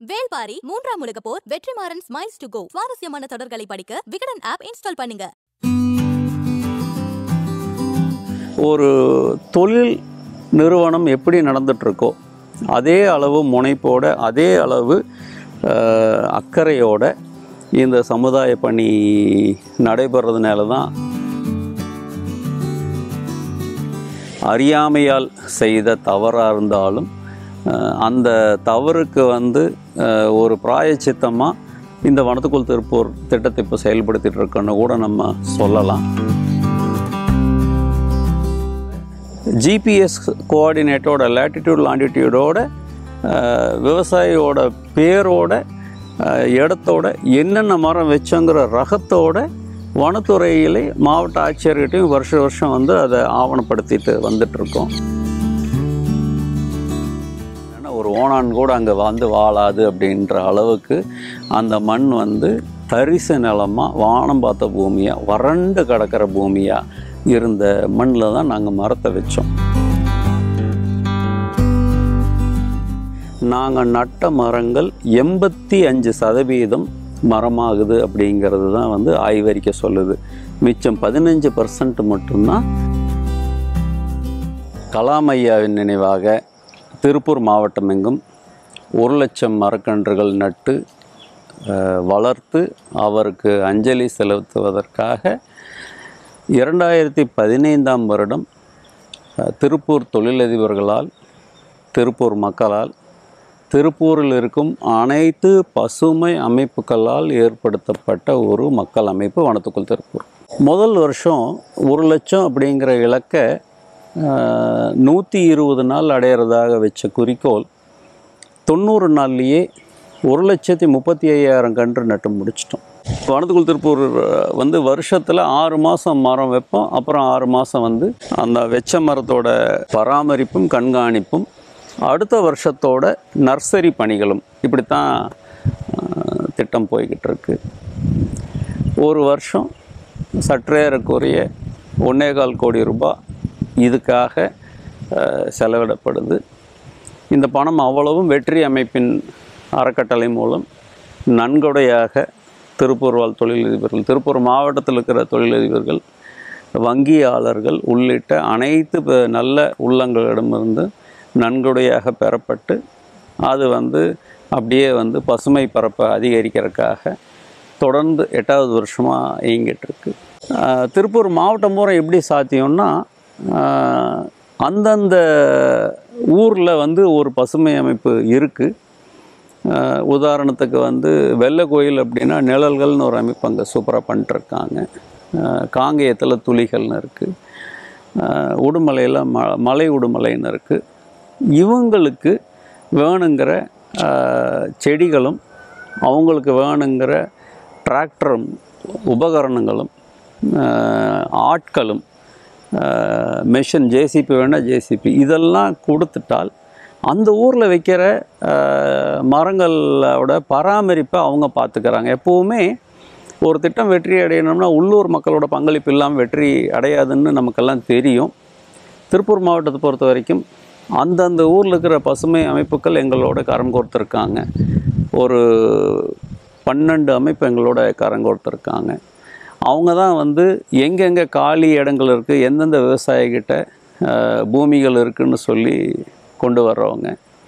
வேல்பாரி மூன்றாம் உலக போர் வெற்றிமாறன் ஸ்மைல்ஸ் டு கோ சுவாரஸ்யமான தொடர்களை படிக்க விகடன் ஆப் இன்ஸ்டால் பண்ணுங்க ஒரு தொழில் நிறுவனம் எப்படி நடந்துட்டுருக்கோ அதே அளவு முனைப்போட அதே அளவு அஹ், அக்கறையோட இந்த சமுதாய பணி நடைபெறதுனால தான் அறியாமையால் செய்த தவறாக இருந்தாலும் அஹ், அந்த தவறுக்கு வந்து அஹ், ஒரு பிராயச்சித்தமாக இந்த வனத்துக்குள் திருப்பூர் திட்டத்தை இப்போ செயல்படுத்திட்டு இருக்கோன்னு கூட நம்ம சொல்லலாம் ஜிபிஎஸ் கோஆர்டினேட்டோட லேட்டிடியூட் லாண்டிடியூடோட விவசாயியோட பேரோட அஹ், இடத்தோட என்னென்ன மரம் வச்சோங்கிற ரகத்தோட வனத்துறையிலே மாவட்ட ஆட்சியர்கிட்டையும் வருஷ வருஷம் வந்து அதை ஆவணப்படுத்திட்டு வந்துட்டுருக்கோம் ஏன்னா ஒரு ஓணான் கூட அங்கே வந்து வாழாது அப்படின்ற அளவுக்கு அந்த மண் வந்து தரிசு நிலமாக வானம் பார்த்த பூமியாக வறண்டு கிடக்கிற பூமியாக இருந்த மண்ணில் தான் நாங்கள் மரத்தை வச்சோம் நாங்கள் நட்ட மரங்கள் எண்பத்தி அஞ்சு சதவீதம் மரமாகுது அப்படிங்கிறது தான் வந்து ஆய்வறிக்கை சொல்லுது மிச்சம் பதினஞ்சு பர்சன்ட் மட்டும்தான் கலாம் ஐயாவின் நினைவாக திருப்பூர் மாவட்டம் எங்கும் ஒரு லட்சம் மரக்கன்றுகள் நட்டு அஹ், வளர்த்து அவருக்கு அஞ்சலி செலுத்துவதற்காக இரண்டாயிரத்தி பதினைந்தாம் வருடம் அஹ், திருப்பூர் தொழிலதிபர்களால் திருப்பூர் மக்களால் திருப்பூரில் இருக்கும் அனைத்து பசுமை அமைப்புகளால் ஏற்படுத்தப்பட்ட ஒரு மக்கள் அமைப்பு வனத்துக்குள் திருப்பூர் முதல் வருஷம் ஒரு லட்சம் அப்படிங்கிற இலக்கை நூற்றி இருபது நாள் அடையிறதாக வச்ச குறிக்கோள் தொண்ணூறு நாள்லேயே ஒரு லட்சத்தி முப்பத்தி ஐயாயிரம் கன்று நட்டு முடிச்சிட்டோம் வனத்துக்குள் திருப்பூர் அஹ், வந்து வருஷத்தில் ஆறு மாதம் மரம் வைப்போம் அப்புறம் ஆறு மாதம் வந்து அந்த வெச்ச மரத்தோட பராமரிப்பும் கண்காணிப்பும் அடுத்த வருஷத்தோட நர்சரி பணிகளும் இப்படித்தான் அஹ், திட்டம் போய்கிட்டு இருக்கு ஒரு வருஷம் சற்றேறக்குறைய ஒன்னேகால் கோடி ரூபாய் இதுக்காக அஹ், செலவிடப்படுது இந்த பணம் அவ்வளவும் வெற்றி அமைப்பின் அறக்கட்டளை மூலம் நன்கொடையாக திருப்பூர் வாழ் தொழிலதிபர்கள் திருப்பூர் மாவட்டத்தில் இருக்கிற தொழிலதிபர்கள் வங்கியாளர்கள் உள்ளிட்ட அனைத்து ப- நல்ல உள்ளங்களிடமிருந்து நன்கொடையாக பெறப்பட்டு அது வந்து அப்படியே வந்து பசுமை பரப்பை அதிகரிக்கிறதுக்காக தொடர்ந்து எட்டாவது வருஷமாக இயங்கிட்டு இருக்கு ஆஹ் திருப்பூர் மாவட்டம் பூரா எப்படி சாத்தியம்னா ஆஹ் அந்தந்த ஊரில் வந்து ஒரு பசுமை அமைப்பு இருக்குது உதாரணத்துக்கு வந்து வெள்ளை கோயில் அப்படின்னா நிழல்கள்னு ஒரு அமைப்பு அங்கே சூப்பராக பண்ணிட்டுருக்காங்க காங்கேயத்தில் துளிகள்னு இருக்குது உடுமலையில் ம மலை உடுமலைன்னு இருக்குது இவங்களுக்கு வேணுங்கிற ஆஹ், செடிகளும் அவங்களுக்கு வேணுங்கிற டிராக்டரும் உபகரணங்களும் ஆஹ், ஆட்களும் மெஷின் ஜேசிபி வேணால் ஜேசிபி இதெல்லாம் கொடுத்துட்டால் அந்த ஊரில் வைக்கிற ஆஹ், மரங்களோட பராமரிப்பை அவங்க பார்த்துக்கிறாங்க எப்போவுமே ஒரு திட்டம் வெற்றி அடையணும்னா உள்ளூர் மக்களோட பங்களிப்பு இல்லாமல் வெற்றி அடையாதுன்னு நமக்கெல்லாம் தெரியும் திருப்பூர் மாவட்டத்தை பொறுத்த வரைக்கும் அந்தந்த ஊரில் இருக்கிற பசுமை அமைப்புகள் எங்களோட கரம் கோர்த்துருக்காங்க ஒரு பன்னெண்டு அமைப்பு எங்களோட கரம் கோர்த்துருக்காங்க அவங்க தான் வந்து எங்கெங்கே காலி இடங்கள் இருக்குது எந்தெந்த விவசாயிகிட்ட அஹ், பூமிகள் இருக்குன்னு சொல்லி கொண்டு வர்றவங்க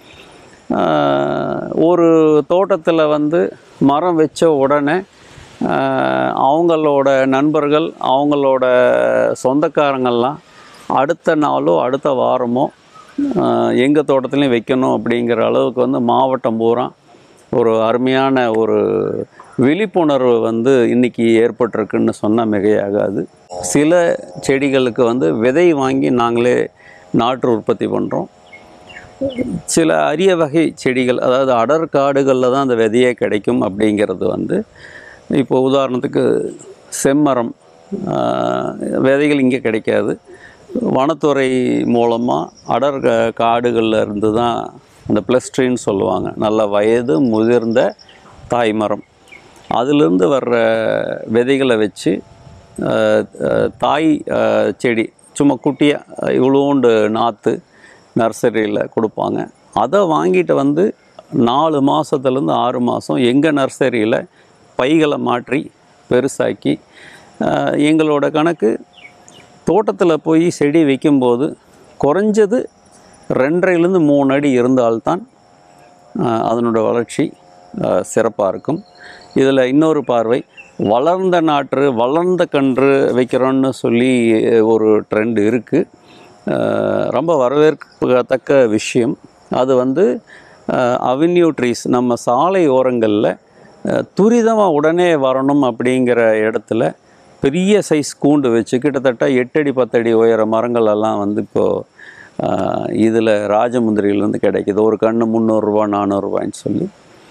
ஆஹ், ஒரு தோட்டத்தில் வந்து மரம் வச்ச உடனே ஆஹ், அவங்களோட நண்பர்கள் அவங்களோட சொந்தக்காரங்கள்லாம் அடுத்த நாளோ அடுத்த வாரமோ எங்கள் தோட்டத்துலேயும் வைக்கணும் அப்படிங்கிற அளவுக்கு வந்து மாவட்டம் பூரா ஒரு அருமையான ஒரு விழிப்புணர்வு வந்து இன்றைக்கி ஏற்பட்டிருக்குன்னு சொன்னால் மிகையாகாது சில செடிகளுக்கு வந்து விதை வாங்கி நாங்களே நாற்று உற்பத்தி பண்ணுறோம் சில அரிய வகை செடிகள் அதாவது அடர் காடுகளில் தான் அந்த விதையே கிடைக்கும் அப்படிங்கிறது வந்து இப்போ உதாரணத்துக்கு செம்மரம் ஆஹ், விதைகள் இங்கே கிடைக்காது வனத்துறை மூலமாக அடர் கா- காடுகள்ல இருந்து தான் அந்த பிளஸ்ட்ரின்னு சொல்லுவாங்க நல்ல வயது முதிர்ந்த தாய்மரம் அதிலிருந்து வர்ற விதைகளை வச்சு ஆஹ், ஆஹ், தாய் ஆஹ், செடி சும்மா குட்டியாக இவ்வளோண்டு நாற்று நர்சரியில் கொடுப்பாங்க அதை வாங்கிட்டு வந்து நாலு மாதத்துலேருந்து ஆறு மாதம் எங்கள் நர்சரியில் பைகளை மாற்றி பெருசாக்கி ஆஹ், எங்களோட கணக்கு தோட்டத்தில் போய் செடி வைக்கும்போது குறைஞ்சது ரெண்டரைலேருந்து மூணு அடி இருந்தால்தான் ஆஹ், அதனோட வளர்ச்சி சிறப்பாக இருக்கும் இதில் இன்னொரு பார்வை வளர்ந்த நாற்று வளர்ந்த கன்று வைக்கிறோன்னு சொல்லி ஒரு ட்ரெண்ட் இருக்குது ரொம்ப வரவேற்கத்தக்க விஷயம் அது வந்து அவென்யூ ட்ரீஸ் நம்ம சாலை ஓரங்களில் துரிதமாக உடனே வரணும் அப்படிங்கிற இடத்துல பெரிய சைஸ் கூண்டு வச்சு கிட்டத்தட்ட எட்டடி பத்தடி உயர மரங்கள் எல்லாம் வந்து இப்போது இதில் ராஜமுந்திரியிலேருந்து கிடைக்குது ஒரு கன்று முந்நூறுரூவா நானூறுரூவான்னு சொல்லி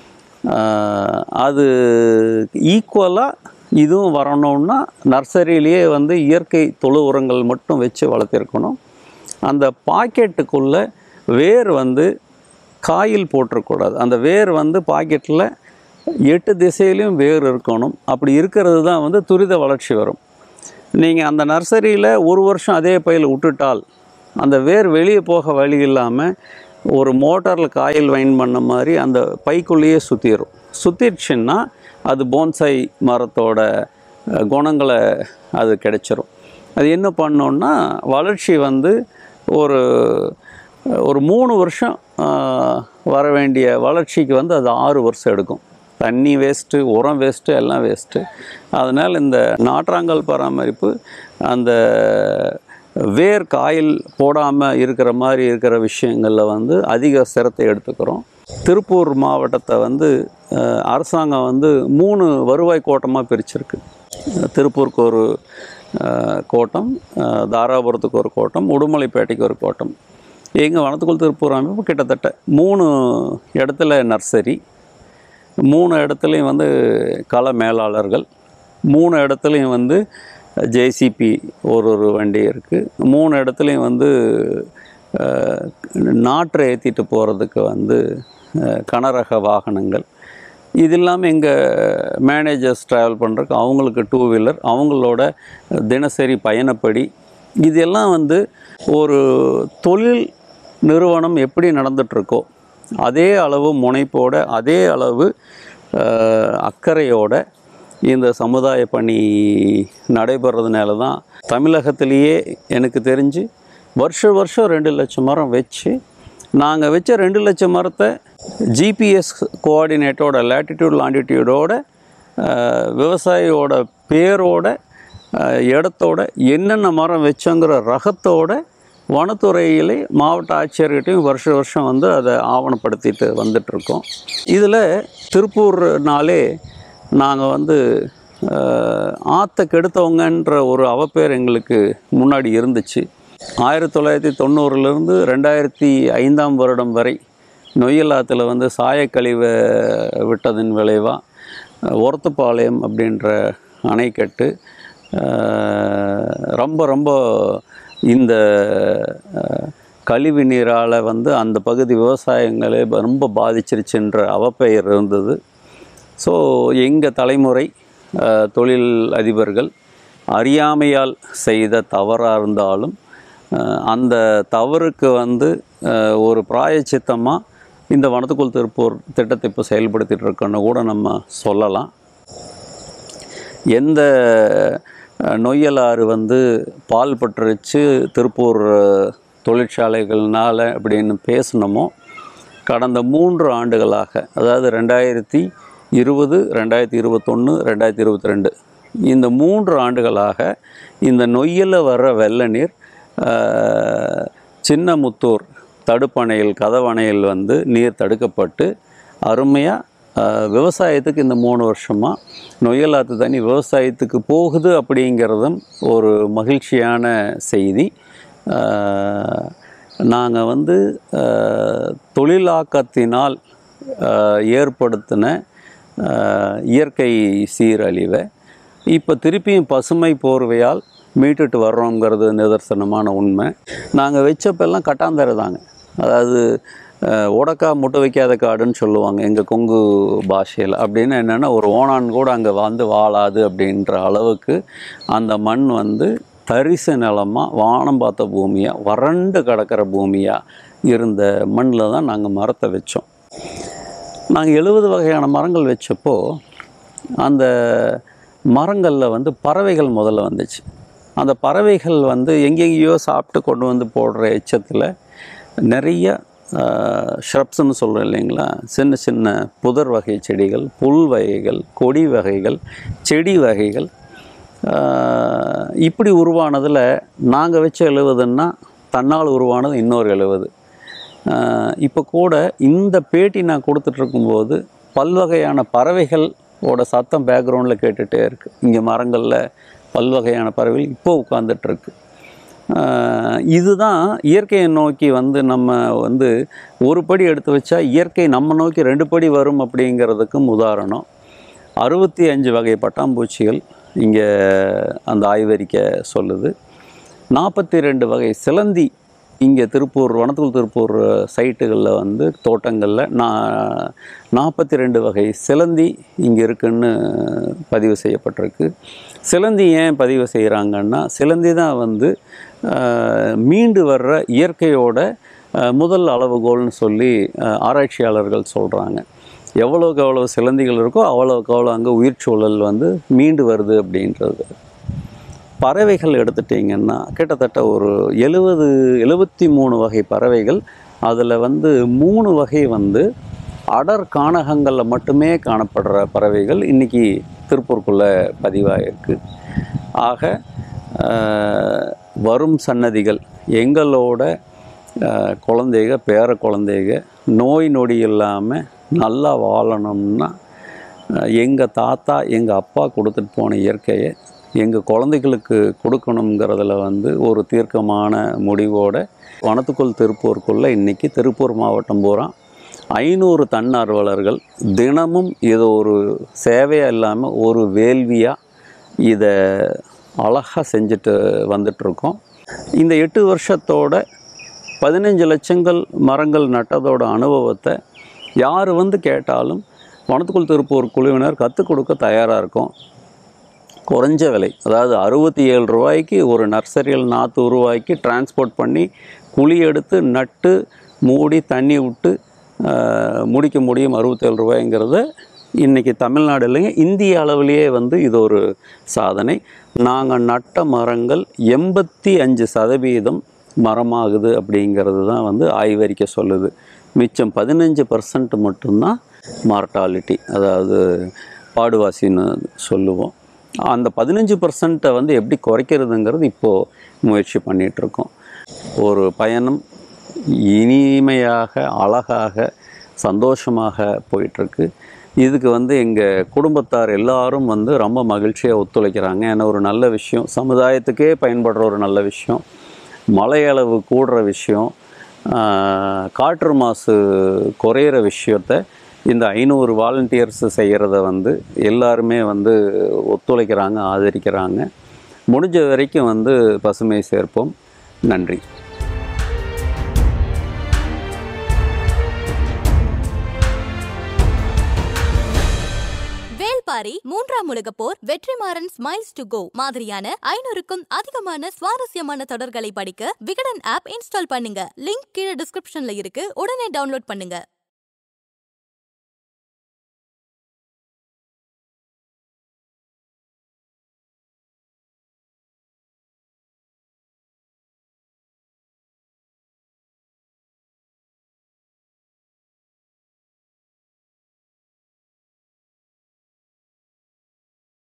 ஆஹ் அது ஈக்குவலாக இதுவும் வரணும்னா நர்சரியிலேயே வந்து இயற்கை தொழு உரங்கள் மட்டும் வச்சு வளர்த்திருக்கணும் அந்த பாக்கெட்டுக்குள்ளே வேர் வந்து காயில் போட்டுறக்கூடாது அந்த வேர் வந்து பாக்கெட்டில் எட்டு திசையிலையும் வேர் இருக்கணும் அப்படி இருக்கிறது தான் வந்து துரித வளர்ச்சி வரும் நீங்கள் அந்த நர்சரியில் ஒரு வருஷம் அதே பையில் விட்டுட்டால் அந்த வேர் வெளியே போக வழி இல்லாமல் ஒரு மோட்டாரில் காயில் வைன் பண்ண மாதிரி அந்த பைக்குள்ளேயே சுற்றிடும் சுற்றிடுச்சுன்னா அது போன்சாய் மரத்தோட அஹ், குணங்களை அது கிடைச்சிரும் அது என்ன பண்ணோன்னா வளர்ச்சி வந்து ஒரு ஒரு மூணு வருஷம் ஆஹ், வர வேண்டிய வளர்ச்சிக்கு வந்து அது ஆறு வருஷம் எடுக்கும் தண்ணி வேஸ்ட்டு உரம் வேஸ்ட்டு எல்லாம் வேஸ்ட்டு அதனால் இந்த நாற்றாங்கல் பராமரிப்பு அந்த வேர் காயில் போடாமல் இருக்கிற மாதிரி இருக்கிற விஷயங்களில் வந்து அதிக சிரத்தை எடுத்துக்கிறோம் திருப்பூர் மாவட்டத்தை வந்து அஹ், அரசாங்கம் வந்து மூணு வருவாய் கோட்டமாக பிரிச்சிருக்கு திருப்பூருக்கு ஒரு அஹ், கோட்டம் அஹ், தாராபுரத்துக்கு ஒரு கோட்டம் உடுமலைப்பேட்டைக்கு ஒரு கோட்டம் எங்கள் வனத்துக்குள் திருப்பூர் அமைப்பு கிட்டத்தட்ட மூணு இடத்துல நர்சரி மூணு இடத்துலையும் வந்து கள மேலாளர்கள் மூணு இடத்துலையும் வந்து ஜேசிபி ஒரு ஒரு வண்டி இருக்குது மூணு இடத்துலையும் வந்து அஹ், நாற்றை ஏற்றிட்டு போகிறதுக்கு வந்து அஹ், கனரக வாகனங்கள் இது இல்லாமல் எங்கள் மேனேஜர்ஸ் ட்ராவல் பண்ணுறதுக்கு அவங்களுக்கு டூ வீலர் அவங்களோட தினசரி பயணப்படி இதெல்லாம் வந்து ஒரு தொழில் நிறுவனம் எப்படி நடந்துகிட்ருக்கோ அதே அளவு முனைப்போட அதே அளவு அஹ், அக்கறையோட இந்த சமுதாய பணி நடைபெறதுனால தான் தமிழகத்திலேயே எனக்கு தெரிஞ்சு வருஷ வருஷம் ரெண்டு லட்சம் மரம் வச்சு நாங்கள் வச்ச ரெண்டு லட்சம் மரத்தை ஜிபிஎஸ் கோஆர்டினேட்டோட லேட்டிடியூட் லாண்டிடியூடோட விவசாயியோட பேரோட அஹ், இடத்தோட என்னென்ன மரம் வச்சோங்கிற ரகத்தோட வனத்துறையிலே மாவட்ட ஆட்சியர்கிட்டையும் வருஷ வருஷம் வந்து அதை ஆவணப்படுத்திட்டு வந்துட்ருக்கோம் இதில் திருப்பூர்னாலே நாங்கள் வந்து அஹ், ஆற்றை கெடுத்தவங்கன்ற ஒரு அவப்பேர் எங்களுக்கு முன்னாடி இருந்துச்சு ஆயிரத்தி தொள்ளாயிரத்தி தொண்ணூறுலேருந்து ரெண்டாயிரத்தி ஐந்தாம் வருடம் வரை நொய்யல் ஆற்றுல வந்து சாயக்கழிவை விட்டதன் விளைவாக ஒரத்துப்பாளையம் அப்படின்ற அணைக்கட்டு அஹ், ரொம்ப ரொம்ப இந்த அஹ், கழிவு நீரால் வந்து அந்த பகுதி விவசாயங்களே ரொம்ப பாதிச்சிருச்சுன்ற அவப்பெயர் இருந்தது ஸோ எங்கள் தலைமுறை அஹ், தொழில் அதிபர்கள் அறியாமையால் செய்த தவறாக இருந்தாலும் அஹ், அந்த தவறுக்கு வந்து அஹ், ஒரு பிராயச்சித்தமாக இந்த வனத்துக்குள் திருப்பூர் திட்டத்தை இப்போ செயல்படுத்திட்டு இருக்கோன்னு கூட நம்ம சொல்லலாம் எந்த அஹ், நொய்யலாறு வந்து பால் பற்றுச்சு திருப்பூர் அஹ், தொழிற்சாலைகள்னால அப்படின்னு பேசணுமோ கடந்த மூன்று ஆண்டுகளாக அதாவது ரெண்டாயிரத்தி இருபது ரெண்டாயிரத்தி இருபத்தொன்று ரெண்டாயிரத்தி இருபத்தி ரெண்டு இந்த மூன்று ஆண்டுகளாக இந்த நொய்யில் வர்ற வெள்ள நீர் அஹ், சின்னமுத்தூர் தடுப்பணையில் கதவணையில் வந்து நீர் தடுக்கப்பட்டு அருமையாக விவசாயத்துக்கு இந்த மூணு வருஷமாக நொய்யலாத்து தண்ணி விவசாயத்துக்கு போகுது அப்படிங்கிறதும் ஒரு மகிழ்ச்சியான செய்தி நாங்கள் வந்து அஹ், தொழிலாக்கத்தினால் அஹ், ஏற்படுத்தின அஹ், இயற்கை சீரழிவை இப்போ திருப்பியும் பசுமை போர்வையால் மீட்டுட்டு வர்றோங்கிறது நிதர்சனமான உண்மை நாங்கள் வச்சப்பெல்லாம் கட்டாந்தரை தாங்க அதாவது அஹ், உடக்கா முட்டை வைக்காத காடுன்னு சொல்லுவாங்க எங்கள் கொங்கு பாஷையில் அப்படின்னு என்னென்னா ஒரு ஓணான் கூட அங்கே வந்து வாழாது அப்படின்ற அளவுக்கு அந்த மண் வந்து தரிசு நிலமாக வானம் பார்த்த பூமியாக வறண்டு கிடக்கிற பூமியாக இருந்த மண்ணில் தான் நாங்கள் மரத்தை வச்சோம் நாங்கள் எழுபது வகையான மரங்கள் வச்சப்போ அந்த மரங்களில் வந்து பறவைகள் முதல்ல வந்துச்சு அந்த பறவைகள் வந்து எங்கெங்கேயோ சாப்பிட்டு கொண்டு வந்து போடுற எச்சத்தில் நிறைய ஷ்ரப்ஸ்னு சொல்கிறோம் இல்லைங்களா சின்ன சின்ன புதர் வகை செடிகள் புல் வகைகள் கொடி வகைகள் செடி வகைகள் ஆஹ், இப்படி உருவானதில் நாங்கள் வச்ச எழுவதுன்னா தன்னால் உருவானது இன்னொரு எழுவது இப்போ கூட இந்த பேட்டி நான் கொடுத்துட்ருக்கும்போது பல்வகையான பறவைகளோட சத்தம் பேக்ரவுண்டில் கேட்டுகிட்டே இருக்குது இங்கே மரங்களில் பல்வகையான பறவைகள் இப்போ உட்காந்துட்ருக்கு இதுதான் இயற்கையை நோக்கி வந்து நம்ம வந்து ஒரு படி எடுத்து வச்சா இயற்கை நம்ம நோக்கி ரெண்டு படி வரும் அப்படிங்கிறதுக்கும் உதாரணம் அறுபத்தி அஞ்சு வகை பட்டாம்பூச்சிகள் இங்கே அந்த ஆய்வறிக்கை சொல்லுது நாற்பத்தி ரெண்டு வகை சிலந்தி இங்கே திருப்பூர் வனத்துக்குள் திருப்பூர் சைட்டுகளில் வந்து தோட்டங்களில் நான் நாற்பத்தி ரெண்டு வகை சிலந்தி இங்கே இருக்குன்னு பதிவு செய்யப்பட்டிருக்கு சிலந்தி ஏன் பதிவு செய்கிறாங்கன்னா சிலந்தி தான் வந்து ஆஹ், மீண்டு வர்ற இயற்கையோட ஆஹ், முதல் அளவுகோல்னு சொல்லி ஆஹ், ஆராய்ச்சியாளர்கள் சொல்கிறாங்க எவ்வளோக்கு எவ்வளோ சிலந்திகள் இருக்கோ அவ்வளோக்கு அவ்வளோ அங்கே உயிர் சூழல் வந்து மீண்டு வருது அப்படின்றது பறவைகள் எடுத்துட்டிங்கன்னா கிட்டத்தட்ட ஒரு எழுபது எழுபத்தி மூணு வகை பறவைகள் அதில் வந்து மூணு வகை வந்து அடர் கானகங்களில் மட்டுமே காணப்படுற பறவைகள் இன்றைக்கி திருப்பூருக்குள்ளே பதிவாயிருக்கு ஆக ஆஹ், வரும் சன்னதிகள் எங்களோட ஆஹ், குழந்தைக பேர குழந்தைக நோய் நொடி இல்லாமல் நல்லா வாழணும்னா எங்கள் தாத்தா எங்கள் அப்பா கொடுத்துட்டு போன இயற்கையை எங்கள் குழந்தைகளுக்கு கொடுக்கணுங்கிறதுல வந்து ஒரு தீர்க்கமான முடிவோட வனத்துக்குள் திருப்பூருக்குள்ளே இன்றைக்கி திருப்பூர் மாவட்டம் பூரா ஐநூறு தன்னார்வலர்கள் தினமும் இது ஒரு சேவையாக இல்லாமல் ஒரு வேள்வியாக இதை அழகாக செஞ்சுட்டு வந்துட்ருக்கோம் இந்த எட்டு வருஷத்தோட பதினஞ்சு லட்சங்கள் மரங்கள் நட்டதோட அனுபவத்தை யார் வந்து கேட்டாலும் வனத்துக்குள் திருப்பூர் குழுவினர் கற்றுக் கொடுக்க தயாராக இருக்கோம் குறைஞ்ச விலை அதாவது அறுபத்தி ஏழு ரூபாய்க்கு ஒரு நர்சரியில் நாற்று உருவாக்கி டிரான்ஸ்போர்ட் பண்ணி குழி எடுத்து நட்டு மூடி தண்ணி விட்டு ஆஹ், முடிக்க முடியும் அறுபத்தேழு ரூபாய்ங்கிறத இன்றைக்கி தமிழ்நாடு இல்லைங்க இந்திய அளவிலேயே வந்து இது ஒரு சாதனை நாங்கள் நட்ட மரங்கள் எண்பத்தி அஞ்சு சதவீதம் மரமாகுது அப்படிங்கிறது தான் வந்து ஆய்வறிக்கை சொல்லுது மிச்சம் பதினஞ்சு பர்சன்ட் மட்டும்தான் மார்ட்டாலிட்டி அதாவது பாடுவாசின்னு சொல்லுவோம் அந்த பதினஞ்சு பர்சன்ட்டை வந்து எப்படி குறைக்கிறதுங்கிறது இப்போது முயற்சி பண்ணிகிட்ருக்கோம் ஒரு பயணம் இனிமையாக அழகாக சந்தோஷமாக போயிட்டுருக்கு இதுக்கு வந்து எங்கள் குடும்பத்தார் எல்லாரும் வந்து ரொம்ப மகிழ்ச்சியாக ஒத்துழைக்கிறாங்க ஏன்னா ஒரு நல்ல விஷயம் சமுதாயத்துக்கே பயன்படுற ஒரு நல்ல விஷயம் மழையளவு கூடுற விஷயம் ஆஹ், காற்று மாசு குறையிற விஷயத்த இந்த ஐநூறு வாலண்டியர்ஸ் செய்கிறத வந்து எல்லாருமே வந்து ஒத்துழைக்கிறாங்க ஆதரிக்கிறாங்க முடிஞ்ச வரைக்கும் வந்து பசுமை சேர்ப்போம் நன்றி வேல்பாரி மூன்றாம் உலகப் போர் வெற்றிமாறன் ஸ்மைல்ஸ் டு கோ மாதிரியான ஐநூறுக்கும் அதிகமான சுவாரஸ்யமான தொடர்களை படிக்க விகடன் ஆப் இன்ஸ்டால் பண்ணுங்க லிங்க் கீழே டிஸ்கிரிப்ஷன்ல இருக்கு உடனே டவுன்லோட் பண்ணுங்க